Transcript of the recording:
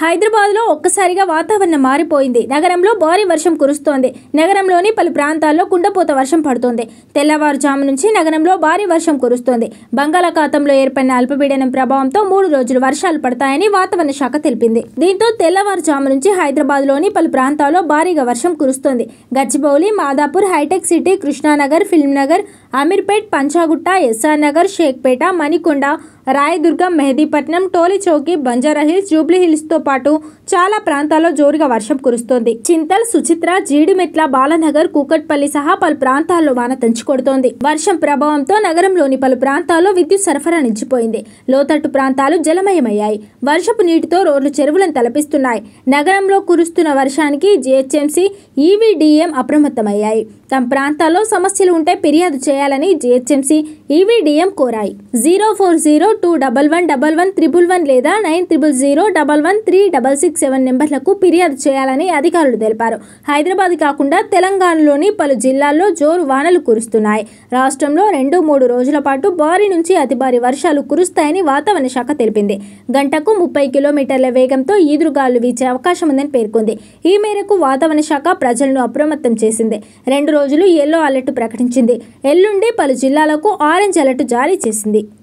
హైదరాబాద్లో ఒక్కసారిగా వాతావరణం మారిపోయింది నగరంలో భారీ వర్షం కురుస్తోంది నగరంలోని పలు ప్రాంతాల్లో కుండపోత వర్షం పడుతోంది తెల్లవారుజాము నుంచి నగరంలో భారీ వర్షం కురుస్తోంది బంగాళాఖాతంలో ఏర్పడిన అల్పపీడనం ప్రభావంతో మూడు రోజులు వర్షాలు పడతాయని వాతావరణ శాఖ తెలిపింది దీంతో తెల్లవారుజాము నుంచి హైదరాబాద్లోని పలు ప్రాంతాల్లో భారీగా వర్షం కురుస్తోంది గచ్చిబౌలి మాదాపూర్ హైటెక్ సిటీ కృష్ణానగర్ ఫిల్మ్ నగర్ అమీర్పేట్ పంచాగుట్ట ఎస్ఆర్ నగర్ షేక్పేట మణికొండ రాయదుర్గం మెహదీపట్నం టోలీ చౌకీ బంజారాహిల్స్ జూబ్లీ హిల్స్ తో పాటు చాలా ప్రాంతాల్లో జోరుగా వర్షం కురుస్తోంది చింతల్ సుచిత్ర జీడిమెట్ల బాలనగర్ కూకట్పల్లి సహా పలు ప్రాంతాల్లో వాన తంచుకొడుతోంది వర్షం ప్రభావంతో నగరంలోని పలు ప్రాంతాల్లో విద్యుత్ సరఫరా నిలిచిపోయింది లోతట్టు ప్రాంతాలు జలమయమయ్యాయి వర్షపు నీటితో రోడ్లు చెరువులను తలపిస్తున్నాయి నగరంలో కురుస్తున్న వర్షానికి జీహెచ్ఎంసీ ఈవీడీఎం అప్రమత్తమయ్యాయి తమ ప్రాంతాల్లో సమస్యలు ఉంటే ఫిర్యాదు చేయాలని జీహెచ్ఎంసీ ఈవీడీఎం కోరాయి zero four zero two double one double one triple one లేదా nine triple zero double one three double six seven నెంబర్లకు ఫిర్యాదు చేయాలని అధికారులు తెలిపారు హైదరాబాద్ కాకుండా తెలంగాణలోని పలు జిల్లాల్లో జోరు వానలు కురుస్తున్నాయి రాష్ట్రంలో రెండు మూడు రోజుల పాటు భారీ నుంచి అతి భారీ వర్షాలు కురుస్తాయని వాతావరణ శాఖ తెలిపింది గంటకు ముప్పై కిలోమీటర్ల వేగంతో ఈదురుగాలు వీచే అవకాశం ఉందని పేర్కొంది ఈ మేరకు వాతావరణ శాఖ ప్రజలను అప్రమత్తం చేసింది రెండు రోజులు ఎల్లో అలర్ట్ ప్రకటించింది ఎల్లుండి పలు జిల్లాలకు ఆరెంజ్ అలర్ట్ జారీ చేసింది